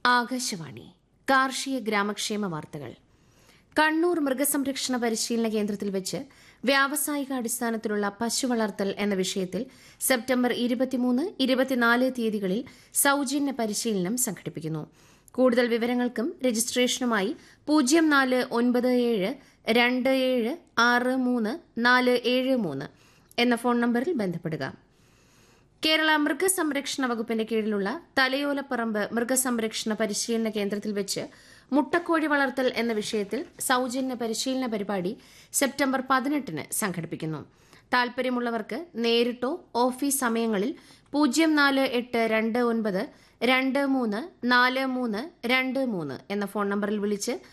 ആകാശവാണി കാർഷിക ഗ്രാമക്ഷേമ വാർത്തകൾ കണ്ണൂർ മൃഗസംരക്ഷണ പരിശീലന കേന്ദ്രത്തിൽ വെച്ച് വ്യാവസായിക അടിസ്ഥാനത്തിലുള്ള പശു വളർത്തൽ എന്ന വിഷയത്തിൽ സെപ്റ്റംബർ ഇരുപത്തിമൂന്ന് ഇരുപത്തിനാല് തീയതികളിൽ സൌജന്യ പരിശീലനം സംഘടിപ്പിക്കുന്നു കൂടുതൽ വിവരങ്ങൾക്കും രജിസ്ട്രേഷനുമായി പൂജ്യം നാല് ഒൻപത് ഏഴ് രണ്ട് ഏഴ് ആറ് മൂന്ന് നാല് ഏഴ് മൂന്ന് എന്ന ഫോൺ നമ്പറിൽ ബന്ധപ്പെടുക കേരള മൃഗസംരക്ഷണ വകുപ്പിന്റെ കീഴിലുള്ള തലയോലപ്പറമ്പ് മൃഗസംരക്ഷണ പരിശീലന കേന്ദ്രത്തിൽ വെച്ച് മുട്ടക്കോഴി വളർത്തൽ എന്ന വിഷയത്തിൽ സൌജന്യ പരിശീലന പരിപാടി സെപ്റ്റംബർ പതിനെട്ടിന് സംഘടിപ്പിക്കുന്നു താൽപര്യമുള്ളവർക്ക് നേരിട്ടോ ഓഫീസ് സമയങ്ങളിൽ പൂജ്യം നാല് എട്ട് രണ്ട് ഒൻപത് രണ്ട് മൂന്ന് നാല് മൂന്ന് രണ്ട് മൂന്ന് എന്ന ഫോൺ നമ്പറിൽ വിളിച്ച്